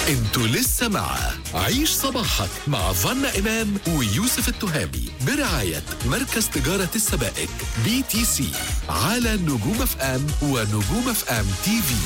انتوا لسه مع عيش صباحك مع فنا إمام ويوسف التهامي برعاية مركز تجارة السبائك بي تي سي على نجوم اف ام ونجوم اف ام تي في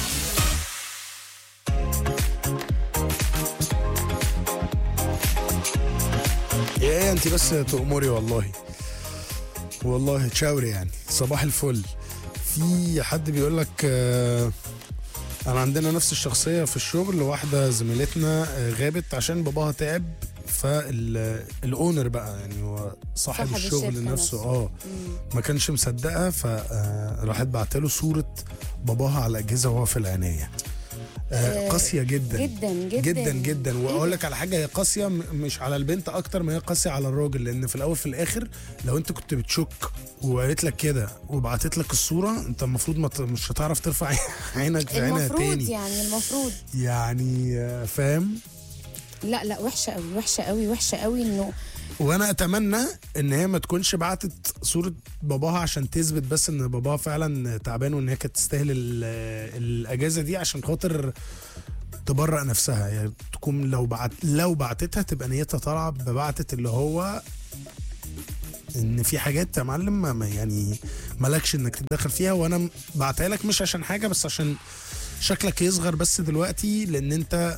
يا انت بس تأمري والله والله تشاوري يعني صباح الفل في حد بيقول لك آه، انا عندنا نفس الشخصيه في الشغل واحده زميلتنا آه، غابت عشان باباها تعب فالاونر بقى يعني هو صاحب, صاحب الشغل الشركة نفسه نفسه. اه ما كانش مصدقها فراحت بعت له صوره باباها على الاجهزه وهو في العنايه آه، آه، قاسيه جدا جدا جدا جدا جدا واقول لك على حاجه هي قاسيه م- مش على البنت اكتر ما هي قاسيه على الراجل لان في الاول في الاخر لو انت كنت بتشك وقالت لك كده وبعتت لك الصوره انت المفروض ما ت- مش هتعرف ترفع عينك في عينها المفروض تاني يعني المفروض يعني آه، فاهم لا لا وحشه قوي وحشه قوي وحشه قوي انه وانا اتمنى ان هي ما تكونش بعتت صوره باباها عشان تثبت بس ان باباها فعلا تعبان وان هي كانت تستاهل ال- الاجازه دي عشان خاطر تبرأ نفسها يعني تكون لو بعت لو بعتتها تبقى نيتها طالعه ببعتت اللي هو ان في حاجات يا معلم ما- ما يعني مالكش انك تتدخل فيها وانا بعتها لك مش عشان حاجه بس عشان شكلك يصغر بس دلوقتي لان انت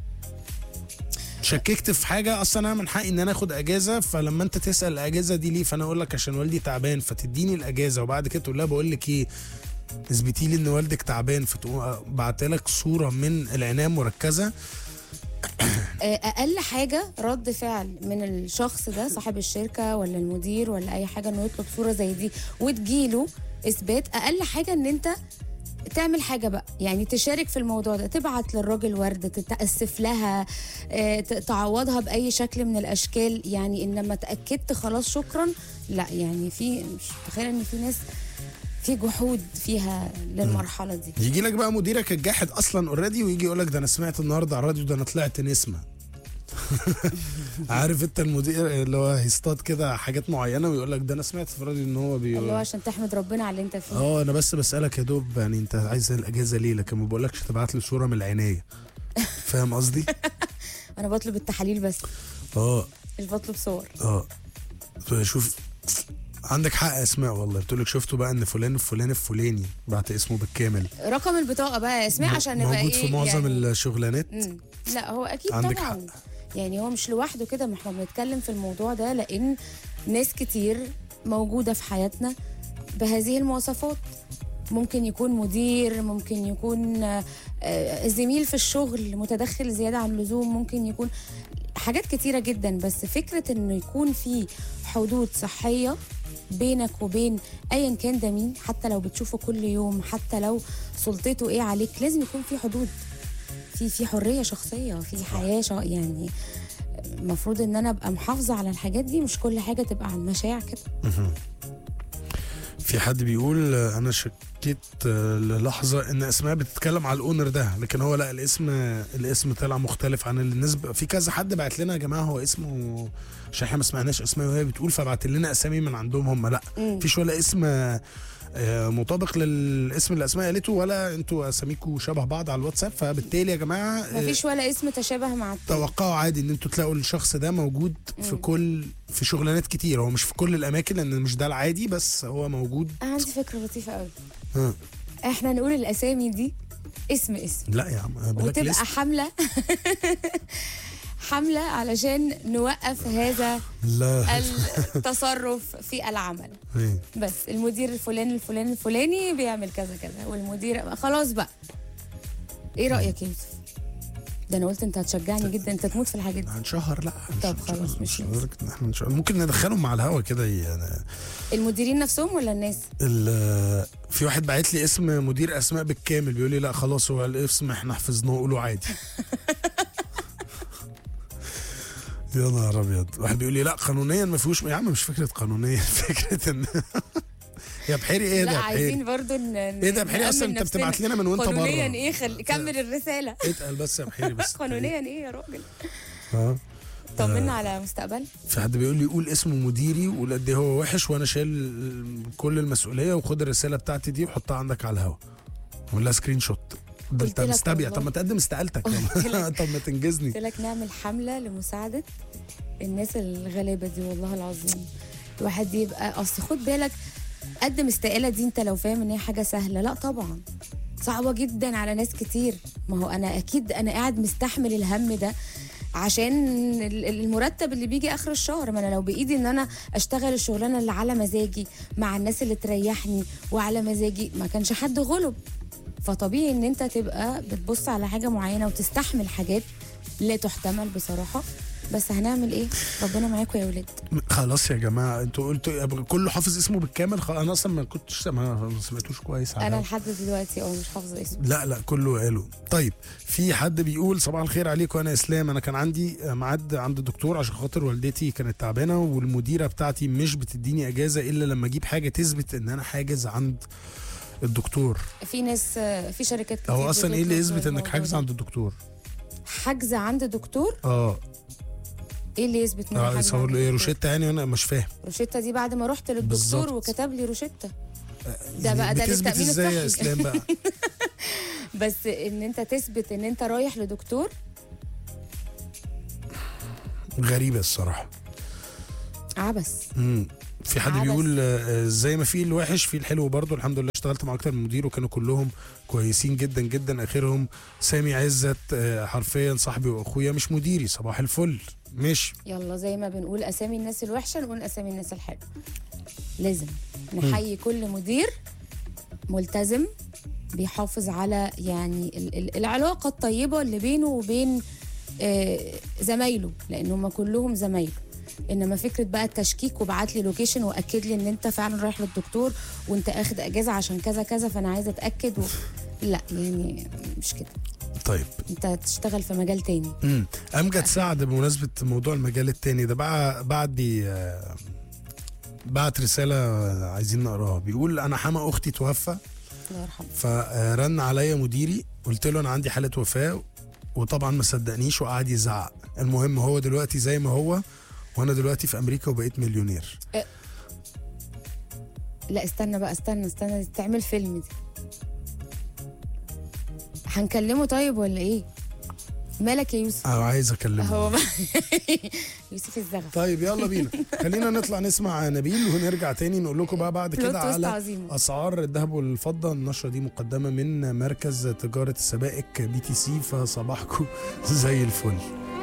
شككت في حاجه اصلا انا من حقي ان انا اخد اجازه فلما انت تسال الاجازه دي ليه فانا اقول لك عشان والدي تعبان فتديني الاجازه وبعد كده تقول لها بقول لك ايه اثبتي لي ان والدك تعبان فتقوم بعت لك صوره من العنايه مركزه آه، اقل حاجه رد فعل من الشخص ده صاحب الشركه ولا المدير ولا اي حاجه انه يطلب صوره زي دي وتجيله اثبات اقل حاجه ان انت تعمل حاجة بقى يعني تشارك في الموضوع ده تبعت للراجل وردة تتأسف لها آه، ت- تعوضها بأي شكل من الأشكال يعني إنما تأكدت خلاص شكرا لا يعني في مش تخيل إن في ناس في جحود فيها للمرحلة دي يجي لك بقى مديرك الجاحد اصلا اوريدي ويجي يقول لك ده انا سمعت النهارده على الراديو ده انا طلعت نسمه عارف انت المدير اللي هو هيصطاد كده حاجات معينه ويقول لك ده انا سمعت في الراديو ان هو اللي هو بيقول عشان تحمد ربنا على اللي انت فيه اه انا بس بسالك يا دوب يعني انت عايز الاجازه ليه لكن ما بقولكش تبعت لي صوره من العنايه فاهم قصدي انا بطلب التحاليل بس اه مش بطلب صور اه شوف عندك حق يا اسماء والله بتقول لك شفتوا بقى ان فلان الفلاني الفلاني بعت اسمه بالكامل رقم البطاقه بقى يا اسماء عشان نبقى موجود ايه في معظم يعني الشغلانات مم. لا هو اكيد عندك طبعا حق. يعني هو مش لوحده كده ما احنا بنتكلم في الموضوع ده لان ناس كتير موجوده في حياتنا بهذه المواصفات ممكن يكون مدير ممكن يكون آه، آه، زميل في الشغل متدخل زياده عن اللزوم ممكن يكون حاجات كتيره جدا بس فكره انه يكون في حدود صحيه بينك وبين ايا كان ده مين حتى لو بتشوفه كل يوم حتى لو سلطته ايه عليك لازم يكون في حدود في في حريه شخصيه في حياه شا يعني المفروض ان انا ابقى محافظه على الحاجات دي مش كل حاجه تبقى عن مشاع كده في حد بيقول آه، انا شكيت آه، للحظه ان اسماء بتتكلم على الاونر ده لكن هو لا الاسم الاسم طلع مختلف عن النسبه في كذا حد بعت لنا يا جماعه هو اسمه عشان احنا ما سمعناش اسماء وهي بتقول فبعت لنا اسامي من عندهم هم لا مم. مفيش ولا اسم آه، آه، مطابق للاسم اللي اسماء قالته ولا انتوا اساميكوا شبه بعض على الواتساب فبالتالي يا جماعه آه، مفيش ولا اسم تشابه مع التاني توقعوا عادي ان انتوا تلاقوا الشخص ده موجود في مم. كل في شغلانات كتير هو مش في كل الاماكن لان مش ده العادي بس هو موجود عندي فكره لطيفه قوي ها. احنا نقول الاسامي دي اسم اسم لا يا عم بلاك وتبقى ليست حمله حمله علشان نوقف هذا لا التصرف في العمل إيه. بس المدير الفلاني الفلاني الفلاني بيعمل كذا كذا والمدير خلاص بقى ايه رايك يا يوسف ده انا قلت انت هتشجعني جدا انت تموت في الحاجات دي هنشهر لا طب هنشهر- خلاص، مش لدرجة إن احنا نشهر. ممكن ندخلهم مع الهوا كده يعني المديرين نفسهم ولا الناس ال- في واحد بعت لي اسم مدير اسماء بالكامل بيقول لي لا خلاص هو الاسم احنا حفظناه قوله عادي يا نهار ابيض واحد بيقول لي لا قانونيا ما فيهوش يا عم مش فكره قانونيا فكره ان يا بحيري ايه ده لا يا بحيري عايزين برضو ان ايه ده يا بحيري اصلا نأمن انت نفسنا. بتبعت لنا من وانت قانونيا بره ايه خل... كمل الرساله اتقل بس يا بحيري بس قانونيا ايه يا راجل اه طمنا على مستقبل في حد بيقول لي قول اسم مديري وقول قد ايه هو وحش وانا شايل كل المسؤوليه وخد الرساله بتاعتي دي وحطها عندك على الهوا ولا سكرين شوت ده قلت انت لك مستبيع والله. طب ما تقدم استقالتك قلت لك. طب ما تنجزني قلت لك نعمل حمله لمساعده الناس الغلابه دي والله العظيم الواحد يبقى اصل خد بالك قدم استقاله دي انت لو فاهم ان هي حاجه سهله لا طبعا صعبه جدا على ناس كتير ما هو انا اكيد انا قاعد مستحمل الهم ده عشان ال- ال- المرتب اللي بيجي اخر الشهر ما انا لو بايدي ان انا اشتغل الشغلانه اللي على مزاجي مع الناس اللي تريحني وعلى مزاجي ما كانش حد غلب فطبيعي ان انت تبقى بتبص على حاجه معينه وتستحمل حاجات لا تحتمل بصراحه بس هنعمل ايه ربنا معاكم يا ولاد خلاص يا جماعه انتوا قلتوا كله حافظ اسمه بالكامل خلاص انا اصلا ما كنتش ما ما سمعتوش كويس على انا لحد دلوقتي اه مش حافظه اسمه لا لا كله قالوا طيب في حد بيقول صباح الخير عليكم انا اسلام انا كان عندي ميعاد عند الدكتور عشان خاطر والدتي كانت تعبانه والمديره بتاعتي مش بتديني اجازه الا لما اجيب حاجه تثبت ان انا حاجز عند الدكتور في ناس في شركات كتير هو اصلا ايه اللي بتطلب يثبت انك الموضوع حاجز ده. عند الدكتور حجز عند دكتور اه ايه اللي يثبت ان أنا اه حاجز يصور عند له ايه دكتور؟ روشته يعني وانا مش فاهم روشته دي بعد ما رحت للدكتور بالظبط. وكتب لي روشته ده يعني بقى ده بتثبت للتامين ازاي يا الصحي اسلام بقى بس ان انت تثبت ان انت رايح لدكتور غريبه الصراحه عبس مم. في حد عبث. بيقول آه، زي ما في الوحش في الحلو برضه الحمد لله اشتغلت مع اكتر من مدير وكانوا كلهم كويسين جدا جدا اخرهم سامي عزت آه، حرفيا صاحبي واخويا مش مديري صباح الفل ماشي يلا زي ما بنقول اسامي الناس الوحشه نقول اسامي الناس الحلوه لازم نحيي كل مدير ملتزم بيحافظ على يعني ال- ال- العلاقه الطيبه اللي بينه وبين آه، زمايله لان هم كلهم زمايله انما فكره بقى التشكيك وبعت لي لوكيشن واكد لي ان انت فعلا رايح للدكتور وانت اخد اجازه عشان كذا كذا فانا عايزه اتاكد و... لا يعني مش كده طيب انت تشتغل في مجال تاني مم. امجد سعد بمناسبه موضوع المجال التاني ده بقى بعد بي آه، بعت رساله آه، عايزين نقراها بيقول انا حما اختي توفى الله يرحمه فرن عليا مديري قلت له انا عندي حاله وفاه وطبعا ما صدقنيش وقعد يزعق المهم هو دلوقتي زي ما هو وانا دلوقتي في امريكا وبقيت مليونير لا استنى بقى استنى استنى دي تعمل فيلم دي هنكلمه طيب ولا ايه مالك يا يوسف أنا عايز اكلمه هو ما- يوسف الزغف طيب يلا بينا خلينا نطلع نسمع نبيل ونرجع تاني نقول لكم بقى بعد بلوت كده تويست على عظيمة. اسعار الذهب والفضه النشره دي مقدمه من مركز تجاره السبائك بي تي سي فصباحكم زي الفل